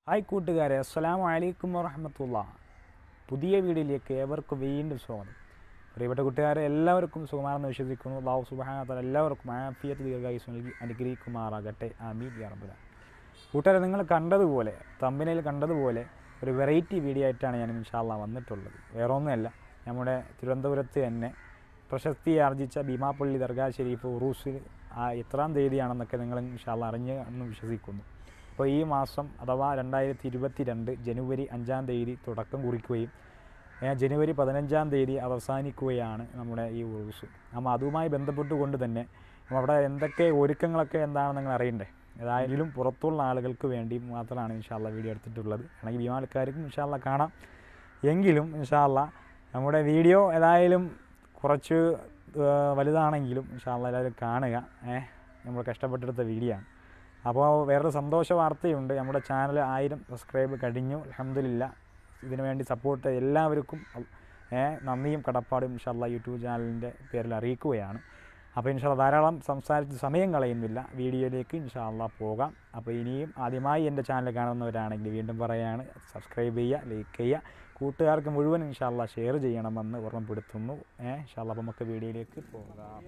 Hi കൂട്ടുകാരെ അസ്സലാമു അലൈക്കും വറഹമത്തുള്ള പുതിയ വീഡിയോയിലേക്ക് ഏവർക്കും വീണ്ടും സ്വാഗതം പ്രിയപ്പെട്ട കൂട്ടുകാരെ എല്ലാവർക്കും സുഖമാണെന്ന് വിശ്വസിക്കുന്നു അള്ളാഹു സുബാനത്തല എല്ലാവർക്കും ആഫിയത്ത് ദീർഘായുസ് നൽകി അനുഗ്രഹിക്കുമാറാകട്ടെ ആമീൻ യാറബുല കൂട്ടുകാരെ നിങ്ങൾ കണ്ടതുപോലെ തമ്പനയിൽ കണ്ടതുപോലെ ഒരു വെറൈറ്റി വീഡിയോ ആയിട്ടാണ് ഞാൻ ഇൻഷാല്ല വന്നിട്ടുള്ളത് വേറെ ഒന്നുമല്ല നമ്മുടെ തിരുവനന്തപുരത്ത് തന്നെ പ്രശസ്തി ആർജിച്ച ഭീമാപ്പള്ളി ദർഗാ ഷെരീഫ് ഉറൂസ് ആ എത്രാം തീയതിയാണെന്നൊക്കെ നിങ്ങൾ ഇൻഷാല്ല അറിഞ്ഞ് എന്ന് വിശ്വസിക്കുന്നു അപ്പോൾ ഈ മാസം അഥവാ രണ്ടായിരത്തി ഇരുപത്തി രണ്ട് ജനുവരി അഞ്ചാം തീയതി തുടക്കം കുറിക്കുകയും ഏ, ജനുവരി പതിനഞ്ചാം തീയതി അവസാനിക്കുകയാണ് നമ്മുടെ ഈ ഉറൂസ് അപ്പോൾ അതുമായി ബന്ധപ്പെട്ടുകൊണ്ട് തന്നെ നമ്മൾ അവിടെ എന്തൊക്കെ ഒരുക്കങ്ങളൊക്കെ എന്താണെന്ന് നിങ്ങൾ അറിയണ്ടേ ഏതായാലും പുറത്തുള്ള ആളുകൾക്ക് വേണ്ടി മാത്രമാണ് ഇൻഷാല്ല വീഡിയോ എടുത്തിട്ടുള്ളത് അല്ലെങ്കിൽ ഈ ആൾക്കാർക്കും ഇൻഷാല്ല കാണാം എങ്കിലും ഇൻഷാല്ല നമ്മുടെ വീഡിയോ ഏതായാലും കുറച്ച് ആ, വലുതാണെങ്കിലും ഇൻഷാല്ല എല്ലാവരും കാണുക ഏഹ് നമ്മൾ കഷ്ടപ്പെട്ടെടുത്ത വീഡിയോ ആണ് അപ്പോൾ വേറൊരു സന്തോഷ വാർത്തയുണ്ട് നമ്മുടെ ചാനൽ ആയിരം സബ്സ്ക്രൈബ് കഴിഞ്ഞു അലഹമില്ല ഇതിനു വേണ്ടി സപ്പോർട്ട് ചെയ്ത എല്ലാവർക്കും ഏ, നന്ദിയും കടപ്പാടും ഇൻഷാല്ല യൂട്യൂബ് ചാനലിൻ്റെ പേരിൽ അറിയിക്കുകയാണ് അപ്പോൾ ഇൻഷാല്ല ധാരാളം സംസാരിച്ച് സമയം കളയുന്നില്ല വീഡിയോയിലേക്ക് ഇൻഷാല്ല പോകാം അപ്പോൾ ഇനിയും ആദ്യമായി എൻ്റെ ചാനൽ കാണുന്നവരാണെങ്കിൽ വീണ്ടും പറയുകയാണ് സബ്സ്ക്രൈബ് ചെയ്യുക ലൈക്ക് ചെയ്യുക കൂട്ടുകാർക്ക് മുഴുവൻ ഇൻഷാല്ല ഷെയർ ചെയ്യണമെന്ന് ഓർമ്മപ്പെടുത്തുന്നു ഏഹ് ഇൻഷാല്ല അപ്പോൾ നമുക്ക് വീഡിയോയിലേക്ക് പോകാം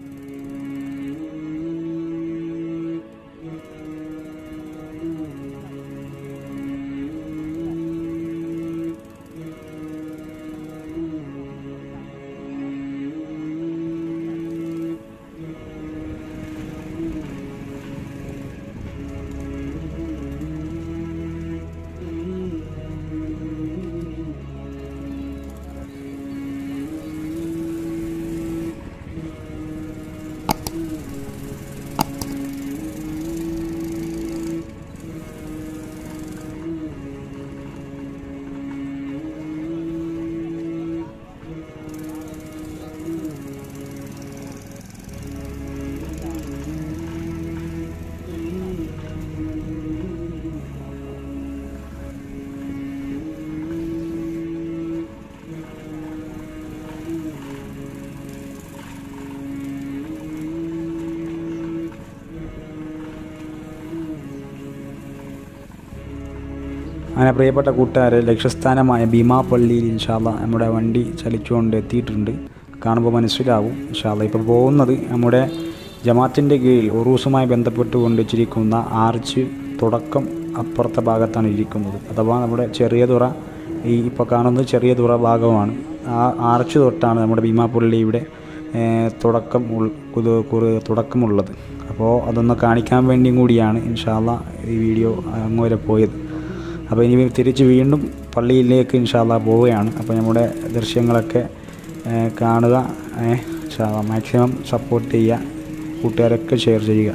അങ്ങനെ പ്രിയപ്പെട്ട കൂട്ടുകാരെ ലക്ഷ്യസ്ഥാനമായ ഭീമാപ്പള്ളിയിൽ ഇൻഷാല്ല നമ്മുടെ വണ്ടി ചലിച്ചുകൊണ്ട് എത്തിയിട്ടുണ്ട് കാണുമ്പോൾ മനസ്സിലാവും ഇൻഷാല്ല ഇപ്പോൾ പോകുന്നത് നമ്മുടെ ജമാത്തിൻ്റെ കീഴിൽ ഉറൂസുമായി ബന്ധപ്പെട്ടുകൊണ്ട് വെച്ചിരിക്കുന്ന ആർച്ച് തുടക്കം അപ്പുറത്തെ ഭാഗത്താണ് ഇരിക്കുന്നത് അഥവാ നമ്മുടെ ചെറിയ തുറ ഈ ഇപ്പോൾ കാണുന്നത് ചെറിയ തുറ ഭാഗമാണ് ആ ആർച്ച് തൊട്ടാണ് നമ്മുടെ ഭീമാപ്പള്ളിയുടെ ഏഹ്, തുടക്കം ഉൾ- കുതു കുറു- തുടക്കമുള്ളത് അപ്പോൾ അതൊന്ന് കാണിക്കാൻ വേണ്ടിയും കൂടിയാണ് ഇൻഷാല്ല ഈ വീഡിയോ അങ്ങ് വരെ പോയത് അപ്പോൾ ഇനി തിരിച്ച് വീണ്ടും പള്ളിയിലേക്ക് ഇൻഷാല്ല പോവുകയാണ് അപ്പോൾ നമ്മുടെ ദൃശ്യങ്ങളൊക്കെ ഏഹ്, കാണുക ഏഹ്, ഇൻഷാല്ലാ മാക്സിമം സപ്പോർട്ട് ചെയ്യുക കൂട്ടുകാരൊക്കെ ഷെയർ ചെയ്യുക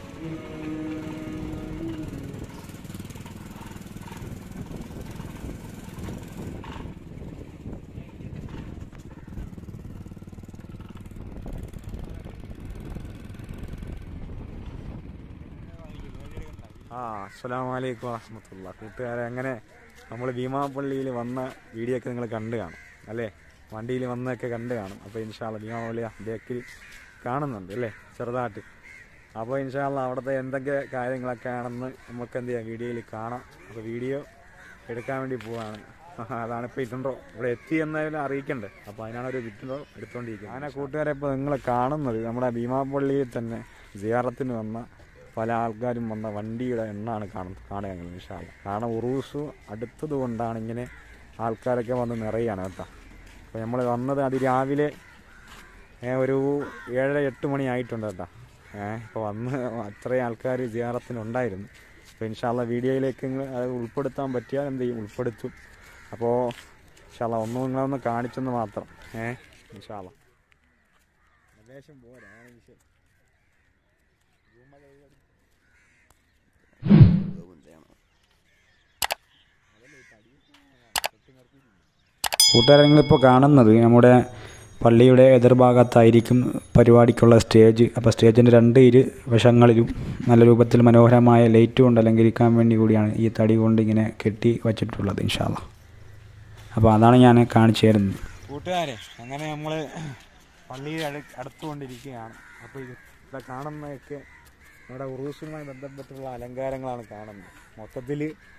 ആ അസ്സലാമു അലൈക്കും വറഹമത്തുള്ള കൂട്ടുകാരെ അങ്ങനെ നമ്മൾ ഭീമാപള്ളിയിൽ വന്ന വീഡിയോ ഒക്കെ നിങ്ങൾ കണ്ടു കാണും അല്ലേ വണ്ടിയിൽ വന്നൊക്കെ കണ്ടു കാണും അപ്പോൾ ഇൻഷാല്ല ഭീമാപള്ളി ബേക്കിൽ കാണുന്നുണ്ട് അല്ലേ ചെറുതായിട്ട് അപ്പോൾ ഇൻഷാല്ല അവിടുത്തെ എന്തൊക്കെ കാര്യങ്ങളൊക്കെ ആണെന്ന് നമുക്ക് എന്ത് ചെയ്യാം വീഡിയോയിൽ കാണാം അപ്പോൾ വീഡിയോ എടുക്കാൻ വേണ്ടി പോവാണ് അതാണ് ഇപ്പോൾ ഇട്ടുണ്ടോ ഇവിടെ എത്തി എന്നാലും അറിയിക്കണ്ടേ അപ്പോൾ അതിനാണ് ഒരു വിറ്റുണ്ടോ എടുത്തുകൊണ്ടിരിക്കുന്നത് അങ്ങനെ കൂട്ടുകാരെ ഇപ്പോൾ നിങ്ങൾ കാണുന്നത് നമ്മുടെ ഭീമാപള്ളിയിൽ തന്നെ സിയാറത്തിന് വന്ന പല ആൾക്കാരും വന്ന വണ്ടിയുടെ എണ്ണമാണ് കാണുന്നത് കാണുക നിഷാല കാരണം ഉറൂസ് അടുത്തത് കൊണ്ടാണ് ഇങ്ങനെ ആൾക്കാരൊക്കെ വന്ന് നിറയാണ് കേട്ടോ അപ്പോൾ നമ്മൾ വന്നത് അതിരാവിലെ ഏ, ഒരു ഏഴര എട്ട് മണി ആയിട്ടുണ്ട് കേട്ടോ ഏഹ് ഇപ്പോൾ വന്ന് അത്രയും ആൾക്കാർ ജിയാറത്തിനുണ്ടായിരുന്നു അപ്പോൾ ഇൻഷാല്ല വീഡിയോയിലേക്ക് നിങ്ങൾ അത് ഉൾപ്പെടുത്താൻ പറ്റിയാൽ എന്ത് ചെയ്യും ഉൾപ്പെടുത്തും അപ്പോൾ ഇൻഷാല്ല ഒന്നും നിങ്ങളൊന്ന് കാണിച്ചെന്ന് മാത്രം ഏഹ് ഇൻഷാല്ല ഏകദേശം പോരാ അതാണ് വിഷയം കൂട്ടുകാരെ നിങ്ങളിപ്പോൾ കാണുന്നത് നമ്മുടെ പള്ളിയുടെ എതിർഭാഗത്തായിരിക്കും പരിപാടിക്കുള്ള സ്റ്റേജ് അപ്പോൾ സ്റ്റേജിൻ്റെ രണ്ട് ഇരു വശങ്ങളിലും നല്ല രൂപത്തിൽ മനോഹരമായ ലൈറ്റ് കൊണ്ട് അലങ്കരിക്കാൻ വേണ്ടി കൂടിയാണ് ഈ തടി കൊണ്ട് ഇങ്ങനെ കെട്ടി വച്ചിട്ടുള്ളത് ഇൻഷാല്ല അപ്പോൾ അതാണ് ഞാൻ കാണിച്ചു തരുന്നത് കൂട്ടുകാരെ അങ്ങനെ നമ്മൾ പള്ളിയിൽ അടു അടുത്തുകൊണ്ടിരിക്കുകയാണ് അപ്പോൾ ഇത് ഇവിടെ കാണുന്നതൊക്കെ നമ്മുടെ ഉറൂസുമായി ബന്ധപ്പെട്ടുള്ള അലങ്കാരങ്ങളാണ് കാണുന്നത് മൊത്തത്തിൽ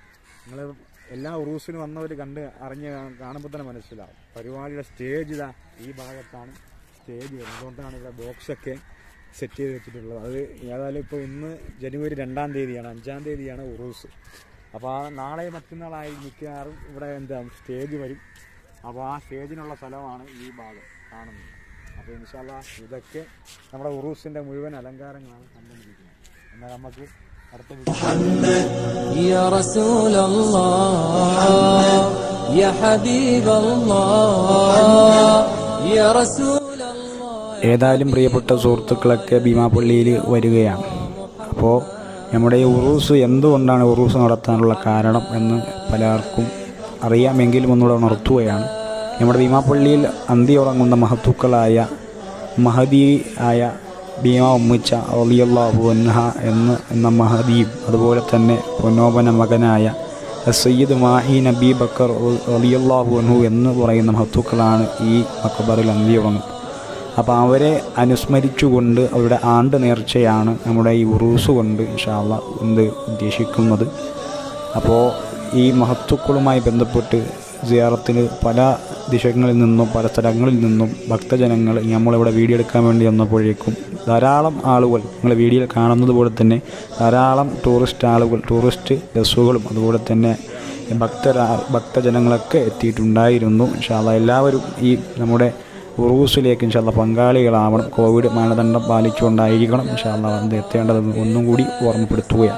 നിങ്ങൾ എല്ലാ ഉറൂസിനും വന്നവർ കണ്ട് അറിഞ്ഞ് കാണുമ്പോൾ തന്നെ മനസ്സിലാവും പരിപാടിയുടെ സ്റ്റേജ് ഇതാ ഈ ഭാഗത്താണ് സ്റ്റേജ് വരുന്നത് അതുകൊണ്ടാണ് ഇവിടെ ബോക്സൊക്കെ സെറ്റ് ചെയ്ത് വെച്ചിട്ടുള്ളത് അത് ഏതായാലും ഇപ്പോൾ ഇന്ന് ജനുവരി രണ്ടാം തീയതിയാണ് അഞ്ചാം തീയതിയാണ് ഉറൂസ് അപ്പോൾ ആ നാളെ മറ്റന്നാളായി മിക്കവാറും ഇവിടെ എന്താ സ്റ്റേജ് വരും അപ്പോൾ ആ സ്റ്റേജിനുള്ള സ്ഥലമാണ് ഈ ഭാഗം കാണുന്നത് അപ്പോൾ ഇൻഷാല്ല ഇതൊക്കെ നമ്മുടെ ഉറൂസിൻ്റെ മുഴുവൻ അലങ്കാരങ്ങളാണ് കണ്ടുകൊണ്ടിരിക്കുന്നത് എന്നാൽ നമുക്ക് അടുത്ത വീഡിയോ يا رسول الله يا حبيب الله يا رسول الله ഏതായാലും പ്രിയപ്പെട്ട സുഹൃത്തുക്കളൊക്കെ ഭീമാപള്ളിയിൽ വരികയാണ് അപ്പോൾ നമ്മുടെ ഈ ഉറൂസ് എന്തുകൊണ്ടാണ് ഉറൂസ് നടത്താനുള്ള കാരണം എന്ന് പലർക്കും അറിയാമെങ്കിലും ഒന്നുകൂടെ ഉണർത്തുകയാണ് നമ്മുടെ ഭീമാപള്ളിയിൽ അന്തി ഉറങ്ങുന്ന മഹത്തുക്കളായ മഹദി ആയ ഭീമ ഉമ്മിച്ച അലിയല്ലാഹു അൻഹ എന്ന് എന്ന മഹദിയും അതുപോലെ തന്നെ പൊന്നോപന മകനായ സയ്യിദ് മാഹി നബി ബക്കർ അലിയല്ലാഹു അൻഹു എന്ന് പറയുന്ന മഹത്തുക്കളാണ് ഈ മക്കബറിൽ അന്തി ഉറങ്ങുന്നത് അപ്പോൾ അവരെ അനുസ്മരിച്ചുകൊണ്ട് അവരുടെ ആണ്ട് നേർച്ചയാണ് നമ്മുടെ ഈ ഉറൂസ് കൊണ്ട് ഇൻഷാല്ല എന്ത് ഉദ്ദേശിക്കുന്നത് അപ്പോൾ ഈ മഹത്തുക്കളുമായി ബന്ധപ്പെട്ട് സിയാറത്തിന് പല ദിശകളിൽ നിന്നും പല സ്ഥലങ്ങളിൽ നിന്നും ഭക്തജനങ്ങൾ നമ്മളിവിടെ വീഡിയോ എടുക്കാൻ വേണ്ടി വന്നപ്പോഴേക്കും ധാരാളം ആളുകൾ നിങ്ങൾ വീഡിയോയിൽ കാണുന്നത് പോലെ തന്നെ ധാരാളം ടൂറിസ്റ്റ് ആളുകൾ ടൂറിസ്റ്റ് ബസ്സുകളും അതുപോലെ തന്നെ ഭക്തരാ ഭക്തജനങ്ങളൊക്കെ എത്തിയിട്ടുണ്ടായിരുന്നു ഇൻഷാല്ല എല്ലാവരും ഈ നമ്മുടെ ഉറൂസിലേക്ക് ഇൻഷാല്ല പങ്കാളികളാവണം കോവിഡ് മാനദണ്ഡം പാലിച്ചുകൊണ്ടായിരിക്കണം ഇൻഷാല്ല അത് എത്തേണ്ടതെന്ന് ഒന്നും കൂടി ഓർമ്മപ്പെടുത്തുകയാണ്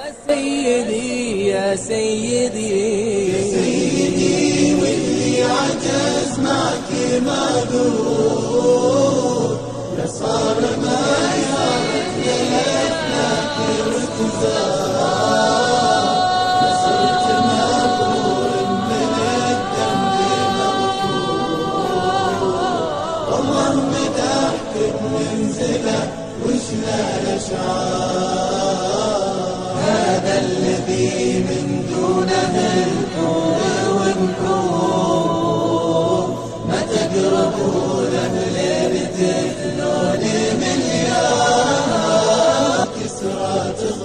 يا سيدي يا سيدي واللي عجز معك مقدور يا صار ما يعرف لك واتزار يا صرت مغفور من الذنب مغفور اللهم تحكم منزله وشنا الاشعار هذا الذي من دونه الكون والكون ما تقربون اهل تثنون مليار كسرى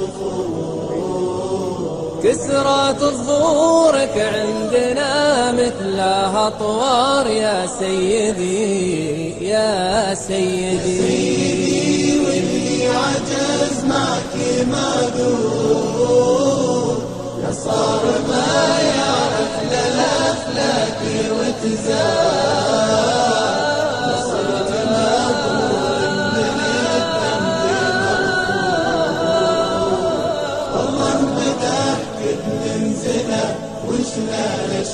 تظفور كسرى تظفورك عندنا مثلها اطوار يا سيدي يا سيدي واللي عجز معك مقدور يا صار ما يعرف للافلاك وتزار يا صرت مغفور من الذنب مغفور اللهم تحكد منزله وشنا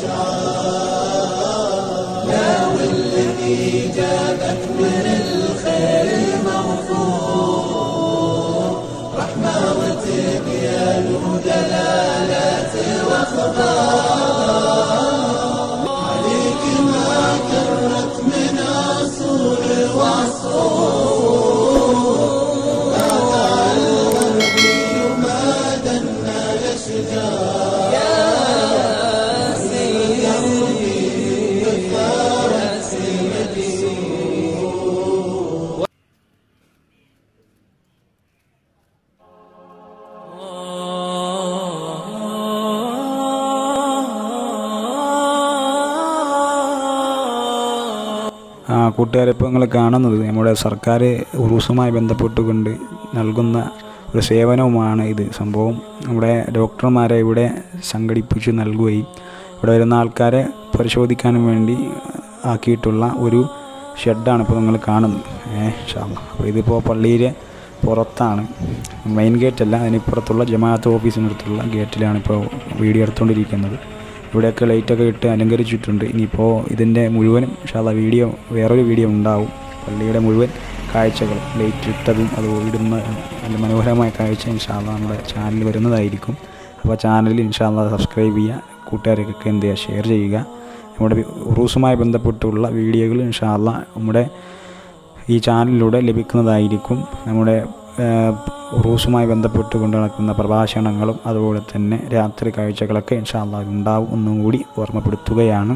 الاشعار يا والذي جابك من الخير المغفور رحمة وتبيان ودلالات واخبار عليك ما كرت من اصول وعصور قاطع الغربي وما دنا الاشجار يا سيدي يا سيدي ആ കൂട്ടുകാരെ ഇപ്പോൾ നിങ്ങൾ കാണുന്നത് നമ്മുടെ സർക്കാർ ഉറൂസുമായി ബന്ധപ്പെട്ടുകൊണ്ട് നൽകുന്ന ഒരു സേവനവുമാണ് ഇത് സംഭവം നമ്മുടെ ഡോക്ടർമാരെ ഇവിടെ സംഘടിപ്പിച്ച് നൽകുകയും ഇവിടെ വരുന്ന ആൾക്കാരെ പരിശോധിക്കാനും വേണ്ടി ആക്കിയിട്ടുള്ള ഒരു ഷെഡാണ് ഇപ്പോൾ നിങ്ങൾ കാണുന്നത് ഏഹ് ഷാമ അപ്പോൾ ഇതിപ്പോൾ പള്ളിയിലെ പുറത്താണ് മെയിൻ ഗേറ്റല്ല അതിനിപ്പുറത്തുള്ള ജമാഅത്ത് ഓഫീസിനടുത്തുള്ള ഗേറ്റിലാണ് ഇപ്പോൾ വീഡിയോ എടുത്തുകൊണ്ടിരിക്കുന്നത് ഇവിടെയൊക്കെ ലൈറ്റൊക്കെ ഇട്ട് അലങ്കരിച്ചിട്ടുണ്ട് ഇനിയിപ്പോൾ ഇതിൻ്റെ മുഴുവനും ഷാള വീഡിയോ വേറൊരു വീഡിയോ ഉണ്ടാവും പള്ളിയുടെ മുഴുവൻ കാഴ്ചകൾ ലൈറ്റ് ഇട്ടതും അത് ഇടുന്ന നല്ല മനോഹരമായ കാഴ്ച ഇൻഷാല്ല നമ്മുടെ ചാനലിൽ വരുന്നതായിരിക്കും അപ്പോൾ ചാനലിൽ ഇൻഷാല്ല സബ്സ്ക്രൈബ് ചെയ്യുക കൂട്ടുകാർക്കൊക്കെ എന്ത് ചെയ്യുക ഷെയർ ചെയ്യുക നമ്മുടെ ഉറൂസുമായി ബന്ധപ്പെട്ടുള്ള വീഡിയോകൾ ഇൻഷാല്ല നമ്മുടെ ഈ ചാനലിലൂടെ ലഭിക്കുന്നതായിരിക്കും നമ്മുടെ ഉറൂസുമായി ബന്ധപ്പെട്ട് കൊണ്ട് നടക്കുന്ന പ്രഭാഷണങ്ങളും അതുപോലെ തന്നെ രാത്രി കാഴ്ചകളൊക്കെ ഇൻഷാല്ല ഉണ്ടാവും ഒന്നും കൂടി ഓർമ്മപ്പെടുത്തുകയാണ്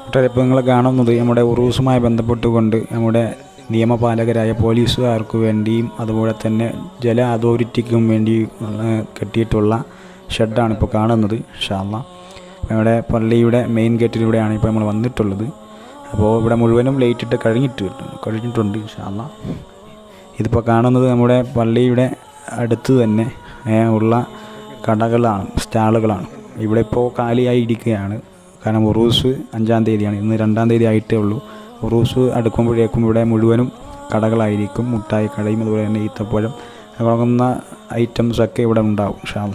കൂട്ടുകാരെ ഇപ്പോൾ നിങ്ങൾ കാണുന്നത് നമ്മുടെ ഉറൂസുമായി ബന്ധപ്പെട്ടുകൊണ്ട് നമ്മുടെ നിയമപാലകരായ പോലീസുകാർക്ക് വേണ്ടിയും അതുപോലെ തന്നെ ജല അതോറിറ്റിക്കും വേണ്ടി ഏഹ്, കെട്ടിയിട്ടുള്ള ഷെഡാണ് ഇപ്പോൾ കാണുന്നത് ഷാള്ള നമ്മുടെ പള്ളിയുടെ മെയിൻ ഗേറ്റിലൂടെയാണ് ഇപ്പോൾ നമ്മൾ വന്നിട്ടുള്ളത് അപ്പോൾ ഇവിടെ മുഴുവനും ലൈറ്റ് ഇട്ട് കഴിഞ്ഞിട്ട് കഴിഞ്ഞിട്ടുണ്ട് ഷാള്ള ഇതിപ്പോൾ കാണുന്നത് നമ്മുടെ പള്ളിയുടെ അടുത്ത് തന്നെ ഏ, ഉള്ള കടകളാണ് സ്റ്റാളുകളാണ് ഇവിടെ ഇപ്പോൾ കാലിയായി ഇരിക്കുകയാണ് കാരണം ഉറൂസ് അഞ്ചാം തീയതിയാണ് ഇന്ന് രണ്ടാം തീയതി ആയിട്ടേ ഉള്ളൂ ഉറൂസ് അടുക്കുമ്പോഴേക്കും ഇവിടെ മുഴുവനും കടകളായിരിക്കും മുട്ടായി കടയും അതുപോലെ തന്നെ ഈത്തപ്പഴം തുടങ്ങുന്ന ഐറ്റംസ് ഒക്കെ ഇവിടെ ഉണ്ടാവും ഷാൾ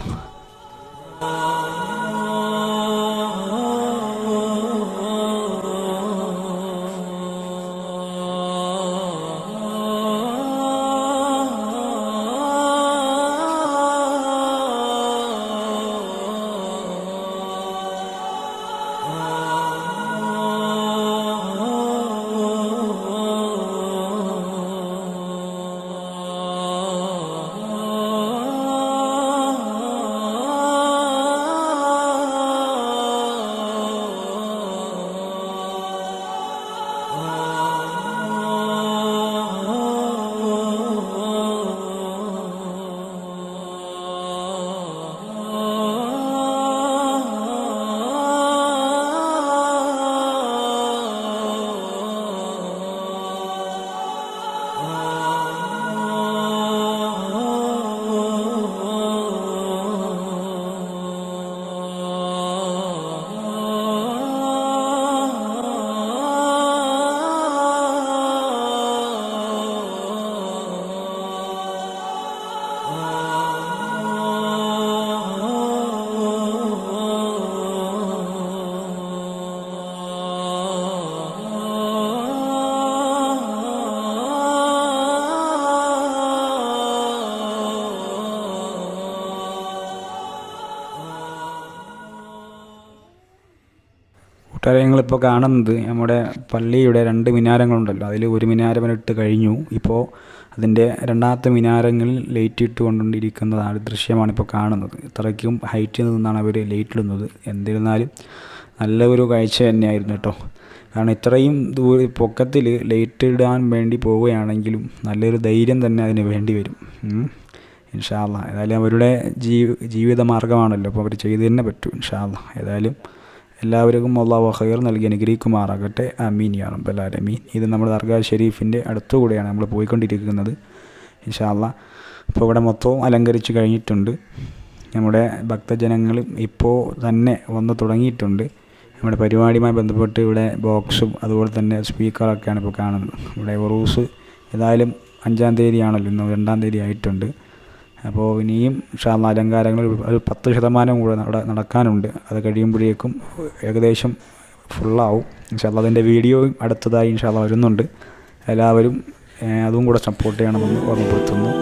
കൂട്ടുകാരെ ഞങ്ങളിപ്പോൾ കാണുന്നത് നമ്മുടെ പള്ളിയുടെ രണ്ട് മിനാരങ്ങളുണ്ടല്ലോ അതിൽ ഒരു മിനാരമിട്ട് കഴിഞ്ഞു ഇപ്പോൾ അതിൻ്റെ രണ്ടാമത്തെ മിനാരങ്ങളിൽ ലൈറ്റ് ഇട്ട് കൊണ്ടിരിക്കുന്നതാണ് ദൃശ്യമാണ് ഇപ്പോൾ കാണുന്നത് ഇത്രയ്ക്കും ഹൈറ്റിൽ നിന്നാണ് അവർ ലൈറ്റ് ഇടുന്നത് എന്നിരുന്നാലും നല്ല ഒരു കാഴ്ച തന്നെയായിരുന്നു കേട്ടോ കാരണം ഇത്രയും ദൂര പൊക്കത്തിൽ ലൈറ്റ് ഇടാൻ വേണ്ടി പോവുകയാണെങ്കിലും നല്ലൊരു ധൈര്യം തന്നെ അതിന് വേണ്ടി വരും ഉം. ഇൻഷാല്ല ഏതായാലും അവരുടെ ജീ ജീവിത മാർഗ്ഗമാണല്ലോ അപ്പോൾ അവർ ചെയ്തു തന്നെ പറ്റും ഇൻഷാല്ല ഏതായാലും എല്ലാവർക്കും അള്ളാഹു ഖൈർ നൽകി അനുഗ്രഹിക്കുമാറാകട്ടെ അമീൻ യാ റബ്ബൽ ആലമീൻ ഇത് നമ്മുടെ ദർഗാ ഷെരീഫിൻ്റെ അടുത്തുകൂടെയാണ് നമ്മൾ പോയിക്കൊണ്ടിരിക്കുന്നത് ഇൻഷാല്ല ഇപ്പോൾ ഇവിടെ മൊത്തവും അലങ്കരിച്ച് കഴിഞ്ഞിട്ടുണ്ട് നമ്മുടെ ഭക്തജനങ്ങൾ ഇപ്പോൾ തന്നെ വന്ന് തുടങ്ങിയിട്ടുണ്ട് നമ്മുടെ പരിപാടിയുമായി ബന്ധപ്പെട്ട് ഇവിടെ ബോക്സും അതുപോലെ തന്നെ സ്പീക്കറൊക്കെയാണ് ഇപ്പോൾ കാണുന്നത് ഇവിടെ ഉറൂസ് ഏതായാലും അഞ്ചാം തീയതിയാണല്ലോ ഇന്ന് രണ്ടാം തീയതി ആയിട്ടുണ്ട് അപ്പോൾ ഇനിയും ഷാള്ള അലങ്കാരങ്ങൾ ഒരു പത്ത് ശതമാനം കൂടെ അവിടെ നടക്കാനുണ്ട് അത് കഴിയുമ്പോഴേക്കും ഏകദേശം ഫുള്ളാവും ഇൻഷാല്ല അതിൻ്റെ വീഡിയോയും അടുത്തതായി ഇൻഷാല്ല വരുന്നുണ്ട് എല്ലാവരും ഏഹ്, അതും കൂടെ സപ്പോർട്ട് ചെയ്യണമെന്ന് ഓർമ്മപ്പെടുത്തുന്നു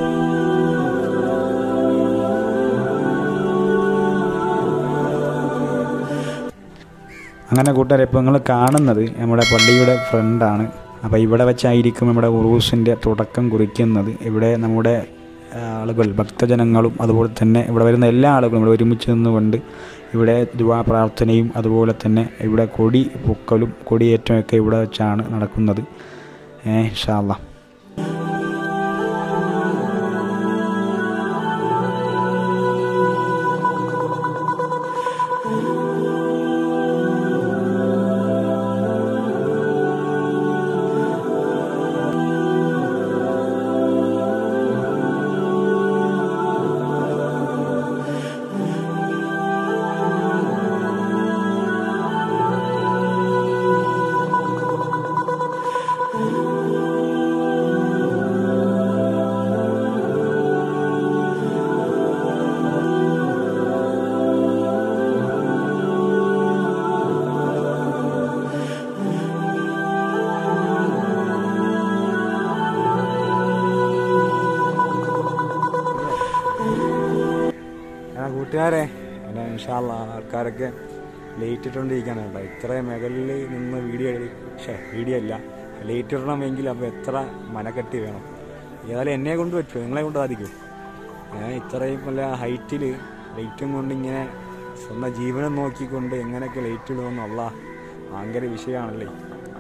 അങ്ങനെ കൂട്ടുകാരെ ഇപ്പോൾ നിങ്ങൾ കാണുന്നത് നമ്മുടെ പള്ളിയുടെ ഫ്രണ്ടാണ് അപ്പോൾ ഇവിടെ വെച്ചായിരിക്കും നമ്മുടെ ഉറൂസിൻ്റെ തുടക്കം കുറിക്കുന്നത് ഇവിടെ നമ്മുടെ ആ, ആളുകൾ ഭക്തജനങ്ങളും അതുപോലെ തന്നെ ഇവിടെ വരുന്ന എല്ലാ ആളുകളും ഇവിടെ ഒരുമിച്ച് നിന്നുകൊണ്ട് ഇവിടെ ദുവാ പ്രാർത്ഥനയും അതുപോലെ തന്നെ ഇവിടെ കൊടി പൊക്കലും കൊടിയേറ്റമൊക്കെ ഇവിടെ വെച്ചാണ് നടക്കുന്നത് ഏ ഷാള്ള ആ കൂട്ടുകാരെ പിന്നെ ഇൻഷാല്ല ആൾക്കാരൊക്കെ ലേറ്റ് ഇട്ടുകൊണ്ടിരിക്കുകയാണ് കേട്ടോ ഇത്രയും മേഖലയിൽ നിന്ന് വീഡിയോ പക്ഷേ വീഡിയോ അല്ല ലേറ്റ് ഇടണമെങ്കിൽ അപ്പോൾ എത്ര മനക്കെട്ടി വേണം ഏതായാലും എന്നെ കൊണ്ട് പറ്റുമോ നിങ്ങളെ കൊണ്ട് സാധിക്കും ഏഹ് ഇത്രയും നല്ല ഹൈറ്റിൽ ലൈറ്റും കൊണ്ട് ഇങ്ങനെ സ്വന്തം ജീവനം നോക്കിക്കൊണ്ട് എങ്ങനെയൊക്കെ ലൈറ്റ് ഇടുമെന്നുള്ള ഭയങ്കര വിഷയമാണല്ലേ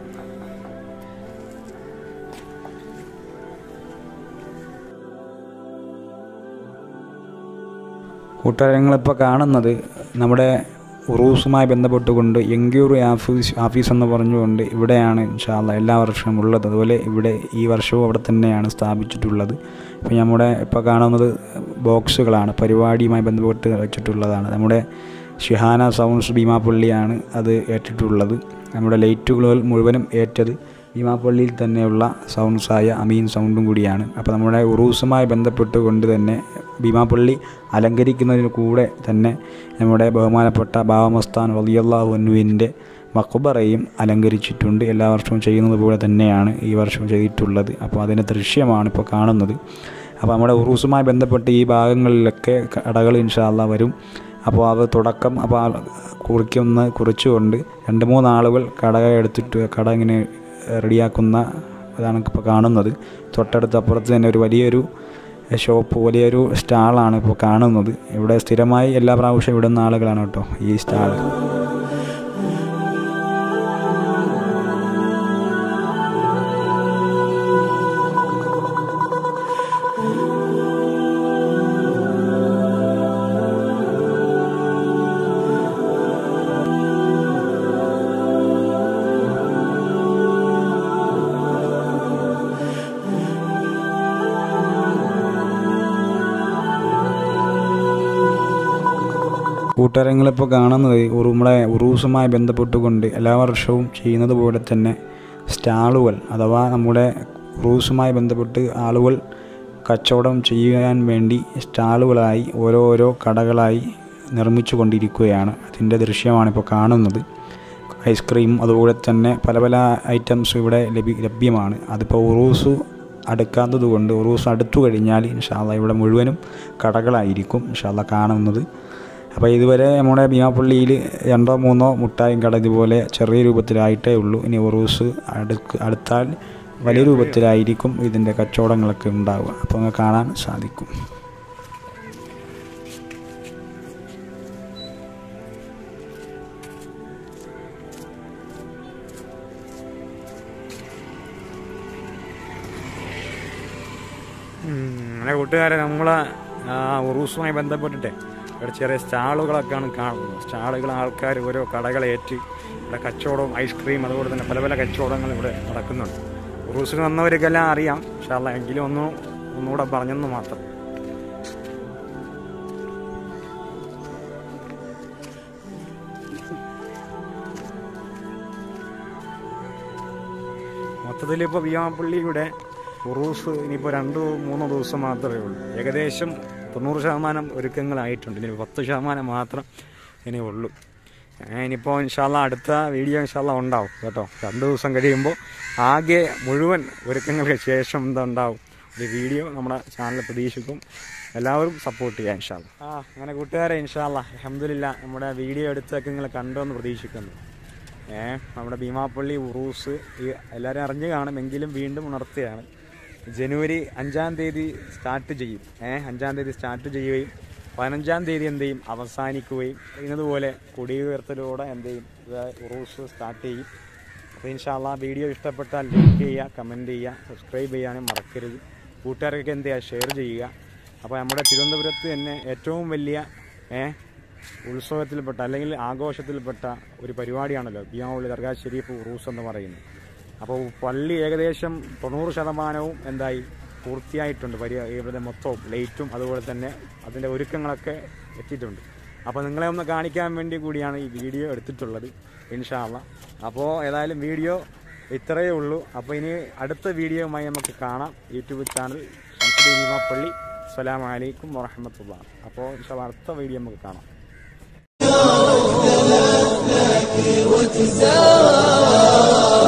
കൂട്ടുകാരങ്ങളിപ്പോൾ കാണുന്നത് നമ്മുടെ ഉറൂസുമായി ബന്ധപ്പെട്ടുകൊണ്ട് എങ്കിയൂർ ആഫീസ് ഓഫീസ് എന്ന് പറഞ്ഞുകൊണ്ട് ഇവിടെയാണ് ഇൻഷാല്ല എല്ലാ വർഷവും ഉള്ളത് അതുപോലെ ഇവിടെ ഈ വർഷവും അവിടെ തന്നെയാണ് സ്ഥാപിച്ചിട്ടുള്ളത് ഇപ്പോൾ നമ്മുടെ ഇപ്പോൾ കാണുന്നത് ബോക്സുകളാണ് പരിപാടിയുമായി ബന്ധപ്പെട്ട് വെച്ചിട്ടുള്ളതാണ് നമ്മുടെ ഷിഹാന സൗണ്ട്സ് ഭീമാപ്പള്ളിയാണ് അത് ഏറ്റിട്ടുള്ളത് നമ്മുടെ ലൈറ്റുകൾ മുഴുവനും ഏറ്റത് ഭീമാപ്പള്ളിയിൽ തന്നെയുള്ള സൗണ്ട്സായ അമീൻ സൗണ്ടും കൂടിയാണ് അപ്പോൾ നമ്മുടെ ഉറൂസുമായി ബന്ധപ്പെട്ടുകൊണ്ട് തന്നെ ഭീമാപ്പള്ളി അലങ്കരിക്കുന്നതിന് കൂടെ തന്നെ നമ്മുടെ ബഹുമാനപ്പെട്ട ബാവമസ്താൻ വലിയല്ലാഹുവിൻ്റെ മക്ബറയും അലങ്കരിച്ചിട്ടുണ്ട് എല്ലാ വർഷവും ചെയ്യുന്നത് പോലെ തന്നെയാണ് ഈ വർഷവും ചെയ്തിട്ടുള്ളത് അപ്പോൾ അതിൻ്റെ ദൃശ്യമാണ് ഇപ്പോൾ കാണുന്നത് അപ്പോൾ നമ്മുടെ ഉറൂസുമായി ബന്ധപ്പെട്ട് ഈ ഭാഗങ്ങളിലൊക്കെ കടകൾ ഇൻഷാല്ല വരും അപ്പോൾ അത് തുടക്കം അപ്പോൾ ആ കുറിക്കുന്ന കുറിച്ചുകൊണ്ട് രണ്ട് മൂന്ന് ആളുകൾ കട എടുത്തിട്ട് കട ഇങ്ങനെ റെഡിയാക്കുന്ന അതാണ് ഇപ്പോൾ കാണുന്നത് തൊട്ടടുത്ത് അപ്പുറത്ത് തന്നെ ഒരു വലിയൊരു ഷോപ്പ് വലിയൊരു സ്റ്റാളാണ് ഇപ്പോൾ കാണുന്നത് ഇവിടെ സ്ഥിരമായി എല്ലാ പ്രാവശ്യം ഇടുന്ന ആളുകളാണ് കേട്ടോ ഈ സ്റ്റാൾ കൂട്ടുകാരങ്ങളിപ്പോൾ കാണുന്നത് ഉറുമ്മടെ ഉറൂസുമായി ബന്ധപ്പെട്ടുകൊണ്ട് എല്ലാ വർഷവും ചെയ്യുന്നത് പോലെ തന്നെ സ്റ്റാളുകൾ അഥവാ നമ്മുടെ ഉറൂസുമായി ബന്ധപ്പെട്ട് ആളുകൾ കച്ചവടം ചെയ്യാൻ വേണ്ടി സ്റ്റാളുകളായി ഓരോരോ കടകളായി നിർമ്മിച്ചു കൊണ്ടിരിക്കുകയാണ് അതിൻ്റെ ദൃശ്യമാണ് ഇപ്പോൾ കാണുന്നത് ഐസ്ക്രീം അതുപോലെ തന്നെ പല പല ഐറ്റംസ് ഇവിടെ ലഭ്യ ലഭ്യമാണ് അതിപ്പോൾ ഉറൂസ് അടുക്കാത്തത് കൊണ്ട് ഉറൂസ് അടുത്തു കഴിഞ്ഞാൽ ഇൻഷാല്ല ഇവിടെ മുഴുവനും കടകളായിരിക്കും ഇൻഷാല്ല കാണുന്നത് അപ്പോൾ ഇതുവരെ നമ്മുടെ ഭീമാപ്പള്ളിയിൽ രണ്ടോ മൂന്നോ മുട്ടായും കട ഇതുപോലെ ചെറിയ രൂപത്തിലായിട്ടേ ഉള്ളൂ ഇനി ഉറൂസ് അടുക്ക് അടുത്താൽ വലിയ രൂപത്തിലായിരിക്കും ഇതിൻ്റെ കച്ചവടങ്ങളൊക്കെ ഉണ്ടാവുക അപ്പോൾ അങ്ങ് കാണാൻ സാധിക്കും അങ്ങനെ കൂട്ടുകാരെ നമ്മളെ ഉറൂസുമായി ബന്ധപ്പെട്ടിട്ട് ഇവിടെ ചെറിയ സ്റ്റാളുകളൊക്കെയാണ് കാണുന്നത് സ്റ്റാളുകൾ ആൾക്കാർ ഓരോ കടകളേറ്റ് ഇവിടെ കച്ചവടവും ഐസ്ക്രീം അതുപോലെ തന്നെ പല പല കച്ചവടങ്ങൾ ഇവിടെ നടക്കുന്നുണ്ട് ഉറൂസിന് വന്നവർക്കെല്ലാം അറിയാം പക്ഷേ അല്ല എങ്കിലും ഒന്നും ഒന്നുകൂടെ പറഞ്ഞെന്ന് മാത്രം മൊത്തത്തിൽ ഇപ്പോൾ വിയാപ്പള്ളിയുടെ ഉറൂസ് ഇനിയിപ്പോൾ രണ്ടോ മൂന്നോ ദിവസം മാത്രമേ ഉള്ളൂ ഏകദേശം തൊണ്ണൂറ് ശതമാനം ഒരുക്കങ്ങളായിട്ടുണ്ട് ഇനി പത്ത് ശതമാനം മാത്രം ഇനി ഉള്ളൂ ഇനിയിപ്പോൾ ഇൻഷാല്ല അടുത്ത വീഡിയോ ഇൻഷാല്ല ഉണ്ടാവും കേട്ടോ രണ്ട് ദിവസം കഴിയുമ്പോൾ ആകെ മുഴുവൻ ഒരുക്കങ്ങൾക്ക് ശേഷം എന്താ ഉണ്ടാവും ഒരു വീഡിയോ നമ്മുടെ ചാനൽ പ്രതീക്ഷിക്കും എല്ലാവരും സപ്പോർട്ട് ചെയ്യാം ഇൻഷാല്ല ആ അങ്ങനെ കൂട്ടുകാരെ ഇൻഷാല്ല അഹമ്മദില്ല നമ്മുടെ വീഡിയോ എടുത്തൊക്കെ നിങ്ങൾ കണ്ടോന്ന് പ്രതീക്ഷിക്കുന്നു ഏ നമ്മുടെ ഭീമാപ്പള്ളി ഉറൂസ് ഈ എല്ലാവരും അറിഞ്ഞു കാണും എങ്കിലും വീണ്ടും ഉണർത്തുകയാണ് ജനുവരി അഞ്ചാം തീയതി സ്റ്റാർട്ട് ചെയ്യും ഏ അഞ്ചാം തീയതി സ്റ്റാർട്ട് ചെയ്യുകയും പതിനഞ്ചാം തീയതി എന്ത് ചെയ്യും അവസാനിക്കുകയും ഇന്നതുപോലെ കൊടിയുയർത്തലോടെ എന്ത് ചെയ്യും ഇത് ഉറൂസ് സ്റ്റാർട്ട് ചെയ്യും അപ്പോൾ ഇൻഷാല്ല വീഡിയോ ഇഷ്ടപ്പെട്ടാൽ ലൈക്ക് ചെയ്യുക കമൻറ്റ് ചെയ്യുക സബ്സ്ക്രൈബ് ചെയ്യാനും മറക്കരുത് കൂട്ടുകാർക്കൊക്കെ എന്ത് ചെയ്യുക ഷെയർ ചെയ്യുക അപ്പോൾ നമ്മുടെ തിരുവനന്തപുരത്ത് തന്നെ ഏറ്റവും വലിയ ഏ ഉത്സവത്തിൽപ്പെട്ട അല്ലെങ്കിൽ ആഘോഷത്തിൽപ്പെട്ട ഒരു പരിപാടിയാണല്ലോ ബിയാവുള്ളി ദർഗാ ഷെരീഫ് ഉറൂസ് എന്ന് പറയുന്നത് അപ്പോൾ പള്ളി ഏകദേശം തൊണ്ണൂറ് ശതമാനവും എന്തായി പൂർത്തിയായിട്ടുണ്ട് പരി ഇവിടെ മൊത്തവും ലൈറ്റും അതുപോലെ തന്നെ അതിൻ്റെ ഒരുക്കങ്ങളൊക്കെ എത്തിയിട്ടുണ്ട് അപ്പോൾ നിങ്ങളെ ഒന്ന് കാണിക്കാൻ വേണ്ടി കൂടിയാണ് ഈ വീഡിയോ എടുത്തിട്ടുള്ളത് ഇൻഷാല്ല അപ്പോൾ ഏതായാലും വീഡിയോ ഇത്രയേ ഉള്ളൂ അപ്പോൾ ഇനി അടുത്ത വീഡിയോയുമായി നമുക്ക് കാണാം യൂട്യൂബ് ചാനൽ ശംസുദ്ദീൻ ഭീമാപ്പള്ളി അസ്സലാമു അലൈക്കും വറഹമത്തുള്ള അപ്പോൾ ഇൻഷാല്ല അടുത്ത വീഡിയോ നമുക്ക് കാണാം وتزار